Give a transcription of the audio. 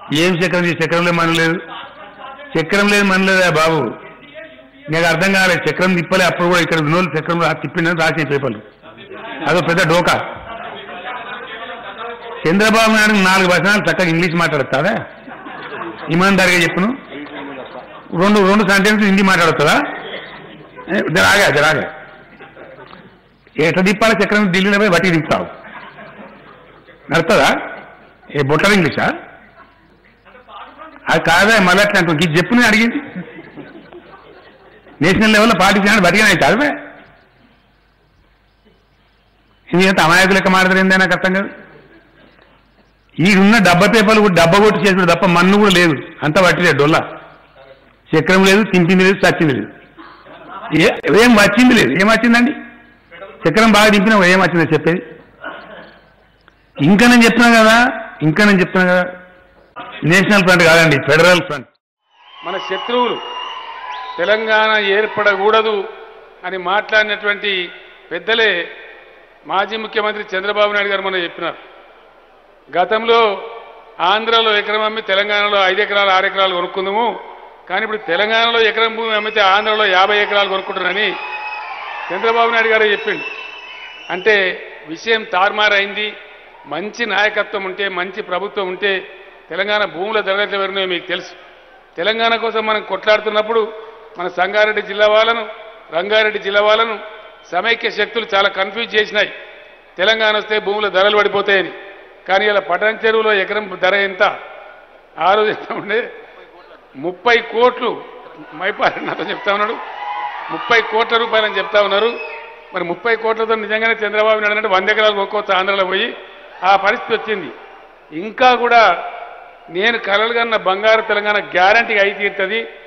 ఏం చక్రం లేదు చక్రం లేదు మన లేదు చక్రం లేదు మన లేదా బాబు నీకు అర్థం కాలేదు చక్రం తిప్పలే అప్పుడు కూడా ఇక్కడ ఉన్నోళ్ళు చక్రం రా- తిప్పిందని రాసిన పేపర్లు అదో పెద్ద డోకా చంద్రబాబు నాయుడు నాలుగు వచనాలు చక్కగా ఇంగ్లీష్ మాట్లాడుతాదా ఇమాన్దారిగా చెప్పును రెండు రెండు సెంటెన్స్ హిందీ మాట్లాడుతుందా ఏ, జరాగా జరాగా ఎట్లా తిప్పాలి చక్రం ఢిల్లీలో పోయి బట్టి తిప్పుతావు నడుతుందా ఏ బొట్టల ఇంగ్లీషా అది కాదా మళ్ళీ అట్లా అంటుంది ఇది చెప్పు నేను అడిగింది నేషనల్ లెవెల్లో పార్టిసిపేట్ బతికినా చదివే ఇది ఎంత అమాయకులు లెక్క మాట్లాడిందే నాకు అర్థం కాదు ఈడున్న డబ్బా పేపర్లు కూడా డబ్బా కొట్టి చేసుడు తప్ప మన్ను కూడా లేదు అంతా పట్టిలేదు డొల్ల చక్రం లేదు తింపింది లేదు చచ్చింది లేదు ఏ ఏం వచ్చింది లేదు ఏం వచ్చిందండి చక్రం బాగా దింపినా ఏం వచ్చిందో చెప్పేది ఇంకా నేను చెప్తున్నా కదా ఇంకా నేను చెప్తున్నా కదా నేషనల్ ఫ్రంట్ కాదండి ఫెడరల్ ఫ్రంట్ మన శత్రువులు తెలంగాణ ఏర్పడకూడదు అని మాట్లాడినటువంటి పెద్దలే మాజీ ముఖ్యమంత్రి చంద్రబాబు నాయుడు గారు మొన్న చెప్పినారు గతంలో ఆంధ్రలో ఎకరం అమ్మి తెలంగాణలో ఐదు ఎకరాలు ఆరు ఎకరాలు కొనుక్కుందాము కానీ ఇప్పుడు తెలంగాణలో ఎకరం భూమి అమ్మితే ఆంధ్రలో యాభై ఎకరాలు కొనుక్కుంటారని చంద్రబాబు నాయుడు గారే చెప్పిండు అంటే విషయం తారుమారైంది మంచి నాయకత్వం ఉంటే మంచి ప్రభుత్వం ఉంటే తెలంగాణ భూముల ధరలు ఎవరినో మీకు తెలుసు తెలంగాణ కోసం మనం కొట్లాడుతున్నప్పుడు మన సంగారెడ్డి జిల్లా వాళ్ళను రంగారెడ్డి జిల్లా వాళ్ళను సమైక్య శక్తులు చాలా కన్ఫ్యూజ్ చేసినాయి తెలంగాణ వస్తే భూముల ధరలు పడిపోతాయని కానీ ఇలా పట్టణ చెరువులో ఎకరం ధర ఎంత ఆ రోజు ఎంత ఉండే ముప్పై కోట్లు మైపారి నాతో చెప్తా ఉన్నాడు ముప్పై కోట్ల రూపాయలని చెప్తా ఉన్నారు మరి ముప్పై కోట్లతో నిజంగానే చంద్రబాబు నాయుడు అంటే వంద ఎకరాలు ఒక్కొక్క ఆంధ్రలో పోయి ఆ పరిస్థితి వచ్చింది ఇంకా కూడా నేను కలలుగన్న బంగారు తెలంగాణ గ్యారంటీ అయి తీరుతుంది